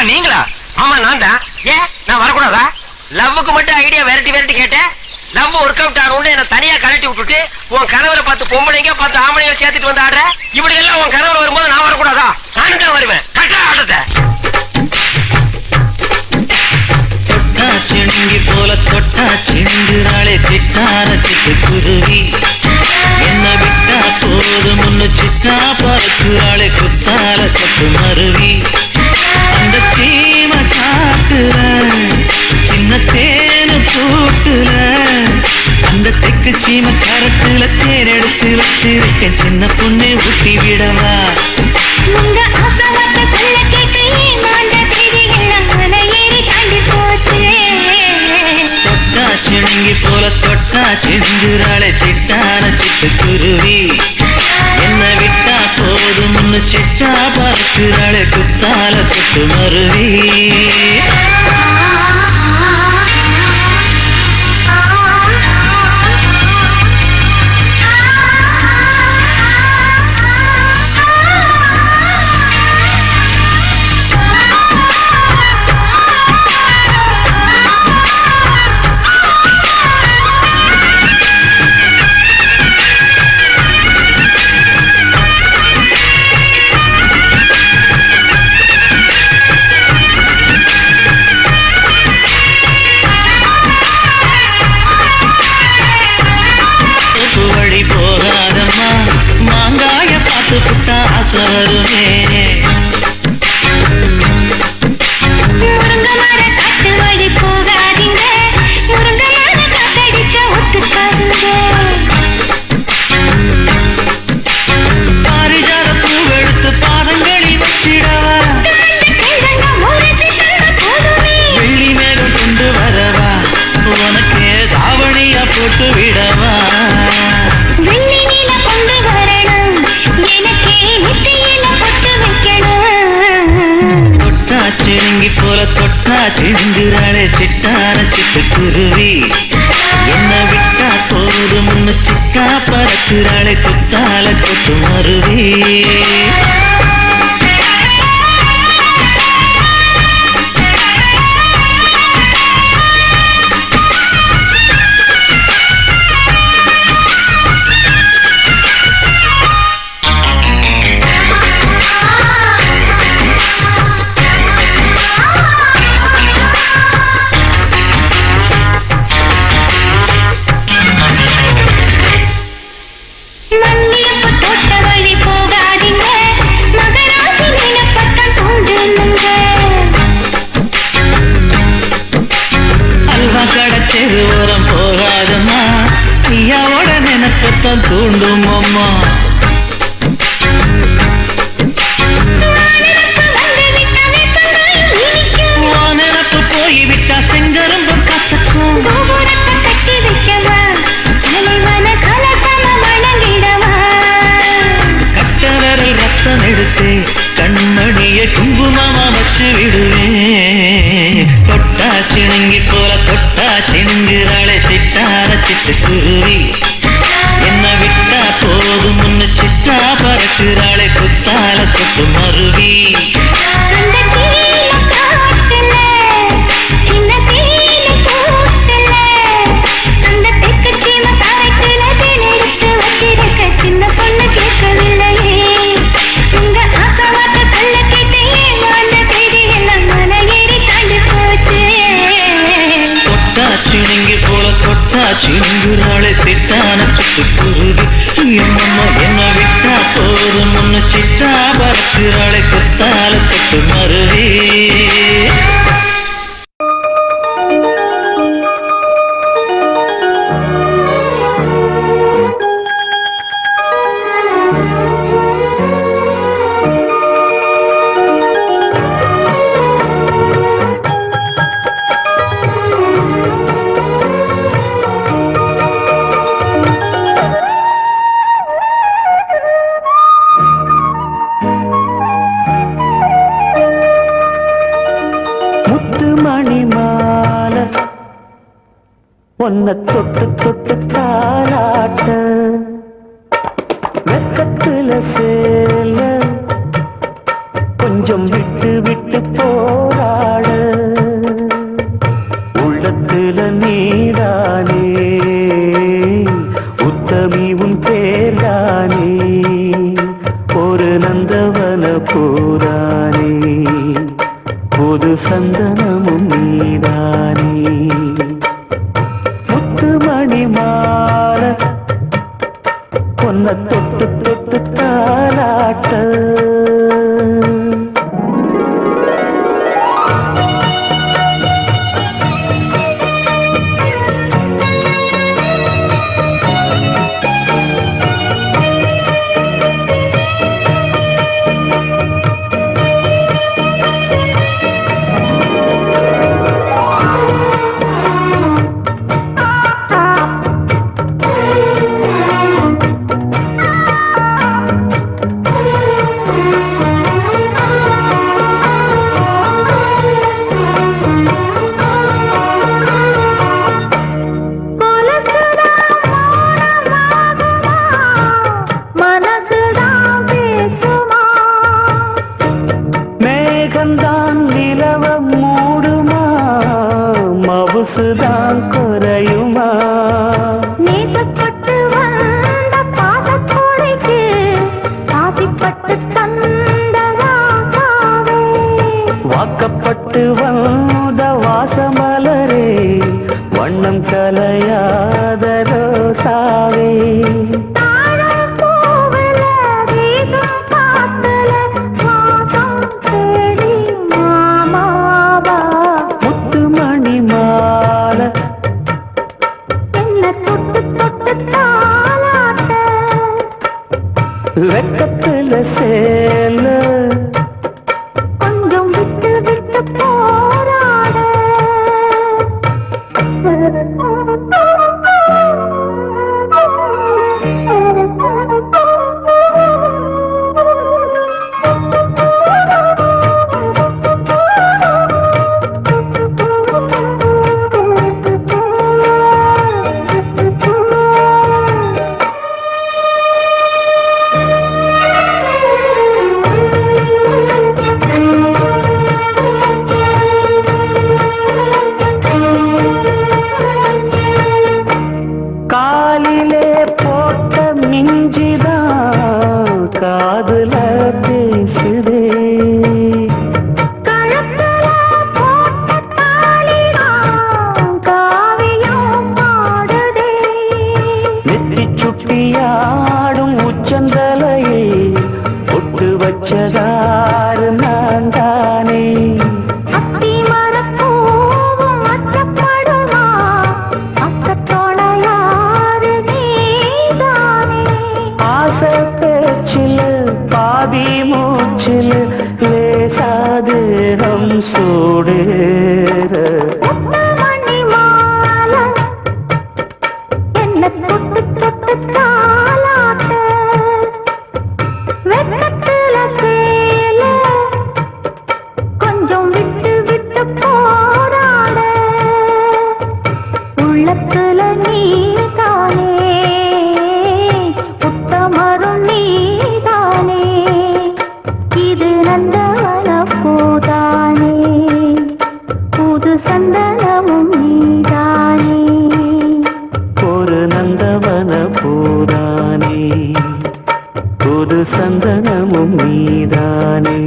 நீங்களா ஆமா நான் தான் ஏன் நான் வரக்கூடாதா லவ்வுக்கு மட்டும் ஐடியா விரட்டி விரட்டி கேட்டேன் லவ் ஒர்க் அவுட் ஆகணும்னு என்ன தனியா கழட்டி விட்டுட்டு உன் கணவரை பார்த்து பொம்பளைங்க பார்த்து ஆம்பளைங்க சேர்த்துட்டு வந்து ஆடுற இப்படி எல்லாம் உன் கணவர் வரும்போது நான் வரக்கூடாதா நானும் தான் வருவேன் கட்டா ஆட்டத்தை தொட்டா செணுங்கி போல தொட்டா செண்டுறாளே சிட்டார சிட்டு குருவி என்ன விட்டா போதும் முன்னு சிட்டா பறக்குறாளே குத்தால கொத்து மருவி அந்த சீம காட்டுற சின்ன தேனு கூட்டுல அந்த தெக்கு சீம கரட்டுல தேர் எடுத்து வச்சிருக்கேன் சின்ன பொண்ணு ஊட்டி விடவா உங்க ஆசவாக்க சொல்ல கேட்க ஏமாந்த தேதி எல்லாம் மலை ஏறி தாண்டி போச்சு தொட்டா சிணுங்கி போல தொட்டா செஞ்சுறாளே சிட்டான சிட்டு குருவி என்ன விட்டா போதும் முன்னு சிட்டா பார்க்கிறாளே குத்தால குத்து மருவி தோப்பு வழி போகாதம்மா மாங்காய பார்த்து புட்டா ஆசை வருமே முருங்க மர காட்டு வழி போகாதீங்க முருங்க மர காத்தடிச்சா ஒத்துக்காதுங்க பாரிஜாத பூவெடுத்து பாதங்களில் வச்சிடவா வெள்ளி மேகம் கொண்டு வரவா உனக்கு தாவணியா போட்டு விடவா வெள்ளி நீல கொண்டு வரணும் எனக்கே நெத்தியில பொட்டு வைக்கணும் தொட்டா சிணுங்கி போல தொட்டா சிந்துறாளே சிட்டான சிட்டு குருவி என்ன விட்டா போதும் முன்னு சிக்கா பறக்குறாளே குத்தால கொத்து மருவி மல்லிகைப்பூ தோட்ட வழி போகாதீங்க மகராசி நிலப்பட்டம் தூண்டுங்க அல்வா கடை தெருவோரம் போகாதம்மா ஐயாவோட நினைப்பத்தான் தூண்டும் அம்மா உன் நினப்பு போய்விட்டா செங்கரும்பு கசக்கும் கோபுரத்தை கட்டி வைக்கவா தலைவன கலசம வணங்கிடவா கட்ட விரல் ரத்தம் எடுத்து கண்மணிய குங்குமமா வச்சு விடுவேன் தொட்டா சிணுங்கி போல தொட்டா சிணுங்குறாளே சிட்டார சிட்டு குருவி என்ன விட்டா போதும் முன்னு சிட்டா பறக்குறாளே குத்தால கொத்து மருவி அந்த சீல காட்டுல சின்ன தேயிலை கூட்டுல அந்த தெற்கு சீம காட்டுல தேனெடுத்து வச்சிருக்க சின்ன பொண்ணு கேட்கவில்லையே உங்க ஆசவாக்க சொல்ல கேட்டு ஏமாந்த தேதி எல்லாம் மலை ஏறி தாண்டி போச்சு தொட்டா சிணுங்கி போல தொட்டா சிணுங்குறாளே திட்டான சிட்டு குருவி என்னம்மா என்ன விட்டா போதும் முன்னு சிட்டா பறக்குறாளே குத்தால கொத்து மருவி முத்து மணி மாலை ஒன்ன தொட்டு தொட்டு தாளாட்ட வெக்கத்துல சேல கொஞ்ச கொஞ்சம் விட்டு விட்டு போராட உள்ளத்துல நீதானே உத்தமி உன் பேர்தானே ஒரு நந்தவன பூரானே புது சந்தனமும் நீதானே முத்துமணி மாற பொன்ன தொட்டு தொட்டு தாலாட்ட மனசுதான் பேசுமா மேகந்தான் நிலவ மூடுமா மவுசுதான் குறையுமா நேசப்பட்டு வந்த பாசக்கோடைக்கு ஆசைப்பட்டு தந்த ராசாவே வாக்கப்பட்டு வந்த வாசமலரே வண்ணம் கலையாத ரோசாவே தாழம் பூவுல வீசும் காத்துல வாசம் தேடி மாமாவா முத்துமணி மாலை என்ன தொட்டு தொட்டு தாளாட்ட வெக்கத்துல சேல கொஞ்சம் விட்டு விட்டு போராட காலிலே போட்ட மிஞ்சிதான் காதுல பேசுதே கழுத்துல போட்ட தாலிதான் காவியம் பாடுதே நெத்தி சுட்டியாடும் உச்சந்தலையை ஒட்டு வச்சதாறு நான் தானே அத்தி மரப்பூவும் அச்சப்படுமா அக்கத்தோட யாரு நீதானே ஆசை பேச்சில் பாதி மூச்சில் லேசாதேகம் சூடேற மணி மாலை என்ன தொட்டு தொட்டு தாளாட்ட வெட்டத்துல சேல கொஞ்சம் விட்டு விட்டு போராட உள்ளத்துல நீதானே உத்தமரும் நீதானே இது நந்தவன பூதானே புது சந்தனமும் நீதானே ஒரு நந்தவன பூரானே புது சந்தனமும் நீதானே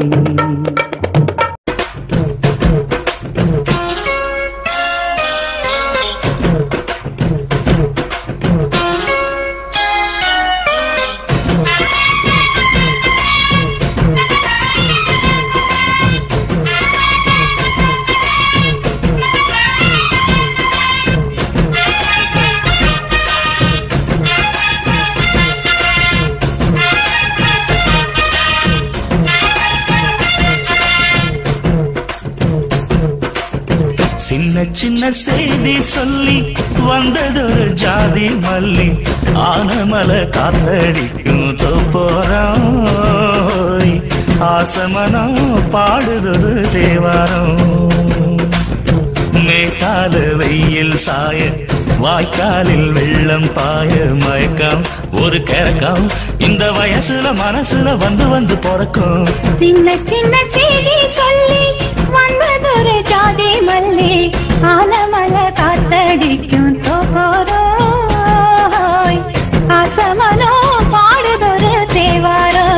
சின்ன சின்ன செய்தி சொல்லி வந்ததொரு ஜாதி மல்லி ஆனமல காத்தடிக்கும் தோப்போரம் ஆசமனம் பாடுதொரு தேவாரம் மேட்டால வெயில் சாய வாய்க்காலில் வெள்ளம் பாய மயக்கம் ஒரு கிறக்கம் இந்த வயசுல மனசுல வந்து வந்து பிறக்கும் சின்ன சின்ன செய்தி சொல்லி வந்ததொரு ஜாதி மல்லி ஆலமல காத்தடிக்கும் சோகோரோய் அசமனோ பாடுதொரு தேவாரோ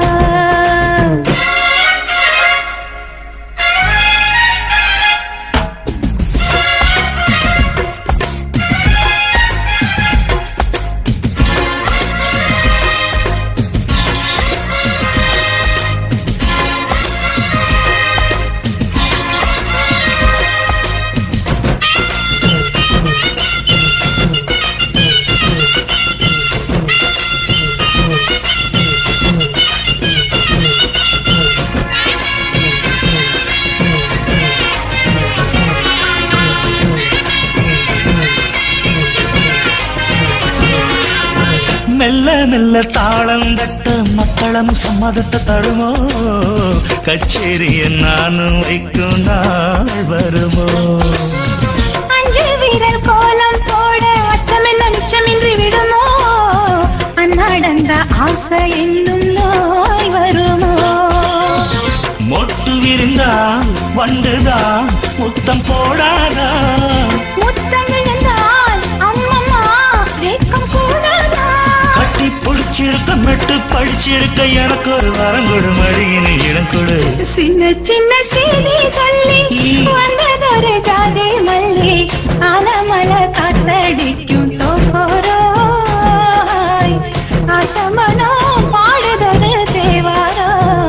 மெல்ல மெல்ல தாளம் தட்ட மக்களும் சம்மதத்தை தருமோ கச்சேரிய நானும் வைக்கும் நாள் வருமோ அஞ்சு வீரர் கோலம் போட அச்சமென்ன நிச்சமின்றி விடுமோ அன்னாடந்த ஆசை என்னும் நோய் வருமோ மொட்டு விரிந்தான் வண்டுதான் முத்தம் போடாதா முத்தம் விழுந்தால் அம்மம்மா வேக்கம் கூடாதா கட்டி பிடிச்சிருக்க மெட்டு படிச்சிருக்க எனக்கு ஒரு வரம் கொடு மடியின் இடம் கொடு சின்ன சின்ன செய்தி சொல்லி வந்ததொரு ஜாதி மல்லி ஆலமல காத்தடிக்கும் தோப்போரோய் அசமனோ பாடுதொரு தேவாரோ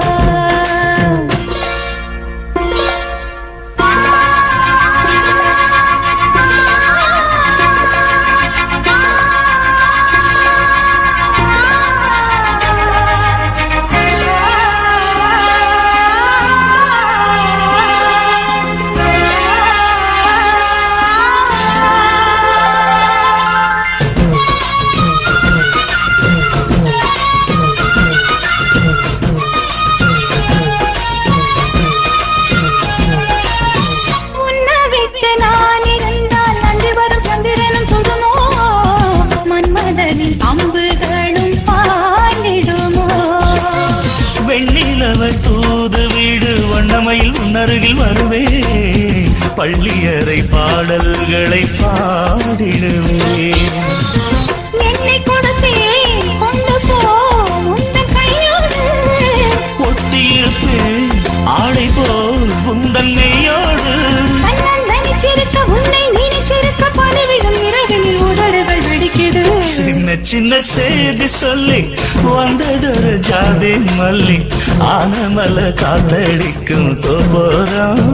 உன்னை விட்டு நான் இருந்தால் நன்றி வரும் சந்திரனும் சுடுமோ மன்மதனின் அம்புகளும் பாண்டிடுமோ வெண்ணிலவள் தூது வீடு வண்ணமையில் உன்னருகில் வருவே பள்ளியறை பாடல்களை பாடிடுவே என்னை கொடுத்தேன் கொண்டு போ உந்தன் கையோடு ஒட்டியிருப்பேன் ஆடை போல் உந்தன் நெய்யோடு கண்ணன் நினைச்சிருக்க உன்னை நினைச்சிருக்க பணிவிடும் இரவினில் உதடுகள் வெடிக்குது சின்ன சின்ன செய்தி சொல்லி வந்ததொரு ஜாதி மல்லி ஆனமல காத்தடிக்கும் தோப்போரம்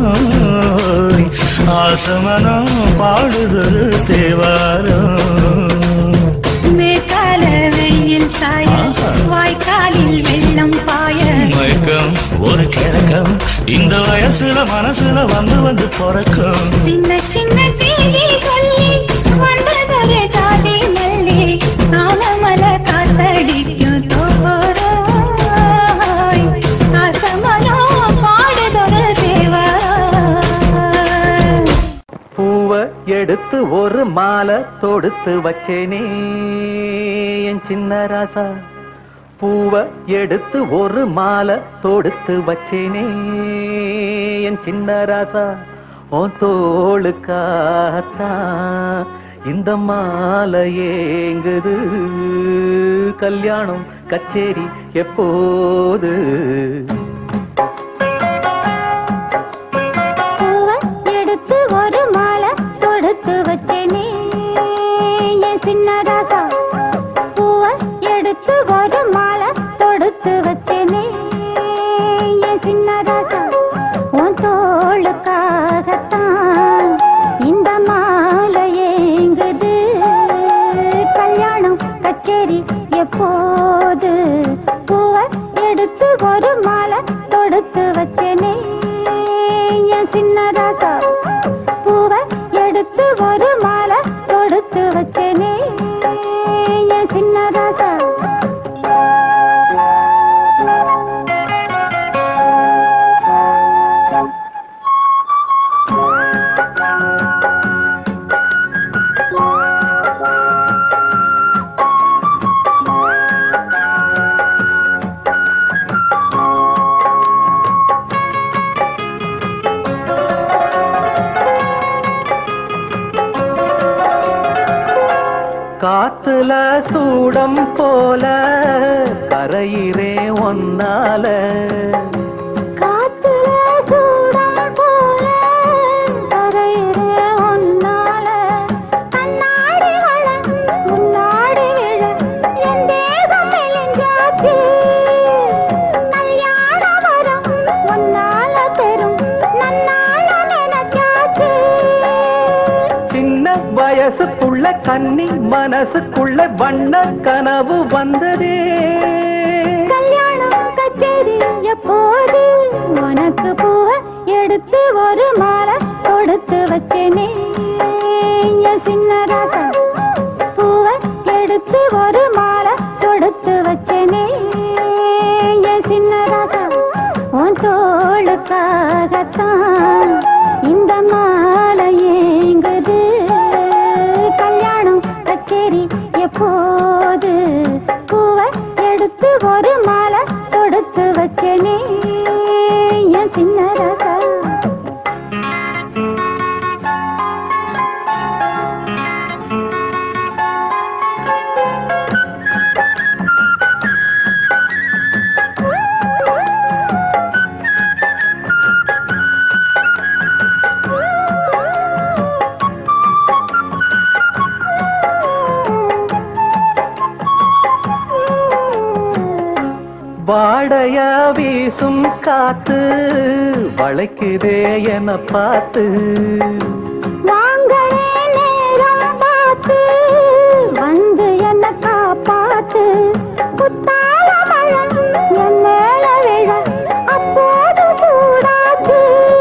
ஆசமனம் பாடுதொரு தேவாரம் மேற்கால வெயில் சாய வாய்க்காலில் வெள்ளம் பாய மயக்கம் ஒரு கிழக்கம் இந்த வயசுல மனசுல வந்து வந்து பிறக்கும் சின்ன சின்ன செய்தி சொல்லி வந்ததொரு ஜாதி மல்லி ஆலமல காத்தடிக்கும் தோப்போரோய் அசமனோ பாடுதொரு தேவா பூவ எடுத்து ஒரு மாலை தொடுத்து வச்சேனே என் சின்ன ராசா பூவ எடுத்து ஒரு மாலை தொடுத்து வச்சேனே என் சின்ன ராசா உன் தோளுக்காத்தான் இந்த மாலை ஏங்குது கல்யாணம் கச்சேரி எப்போது பூவ எடுத்து ஒரு மாலை தொடுத்து வச்சேனே என் சின்ன ராசா பூவ எடுத்து ஒரு மாலை தொடுத்து வச்சேனே என் சின்ன ராசா உன் தோளுக்காகத்தான் இந்த மாலை ஏங்குது கல்யாணம் கச்சேரி எப்போது பூவ எடுத்து ஒரு மாலை சூடம் போல கரையிறே ஒன்னால காத்துல சூடம் போல கரையிலே ஒன்னால கண்ணாடி வள முன்னாடி விழ என் தேகம் மெலிஞ்சாச்சு கல்யாண வரம் ஒன்னால பெரும் நன்னால நினைச்சாச்சு சின்ன வயசுக்குள்ள கன்னி மனசுக்குள்ள வண்ண கனவு வந்ததே கல்யாணம் கச்சேரி எப்போது உனக்கு பூவ எடுத்து ஒரு மாலை கொடுத்து வச்சேனே என் சின்ன ராசா பூவ எடுத்து ஒரு மாலை கொடுத்து வச்சேனே என் சின்ன ராசா உன் தோளுக்காகத்தான் இந்த மாலை ஏங்குது கல்யாணம் கச்சேரி எப்போது பூவ எடுத்து ஒரு மாலை கொடுத்து வச்சேனே என் சின்ன ராசா வாடையா வீசும் காத்து வளைக்குதே என பார்த்து வாங்களே நேரம் பார்த்து வந்து என்ன காப்பாத்து குத்தால மழை என் மேல விழ அப்போது சூடாச்சு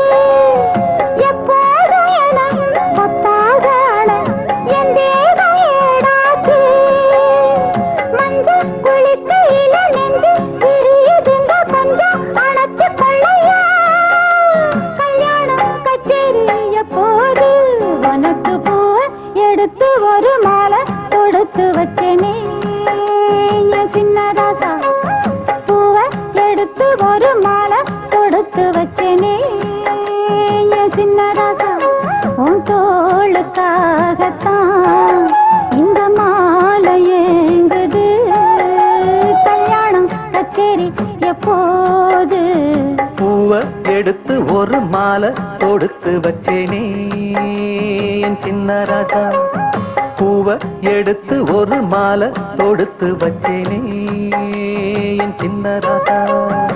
எப்போதும் என கொத்தாக அண என் தேகம் ஏடாச்சு மஞ்சள் குளிக்கையில நெஞ்சு பிரியுதுங்க கொஞ்சம் அணைச்சு கொள்ளையா கல்யாணம் கச்சேரி எப்போது உனக்கு பூவ எடுத்து ஒரு மாலை கொடுத்து வச்சேனே என் சின்ன ராசா பூவ எடுத்து ஒரு மாலை கொடுத்து வச்சேனே என் சின்ன ராசா உன் தோளுக்காகத்தான் இந்த மாலை ஏங்குது கல்யாணம் கச்சேரி எப்போது பூவ எடுத்து ஒரு மாலை தொடுத்து வச்சேனே என் சின்ன ராசா பூவ எடுத்து ஒரு மாலை தொடுத்து வச்சேனே என் சின்ன ராசா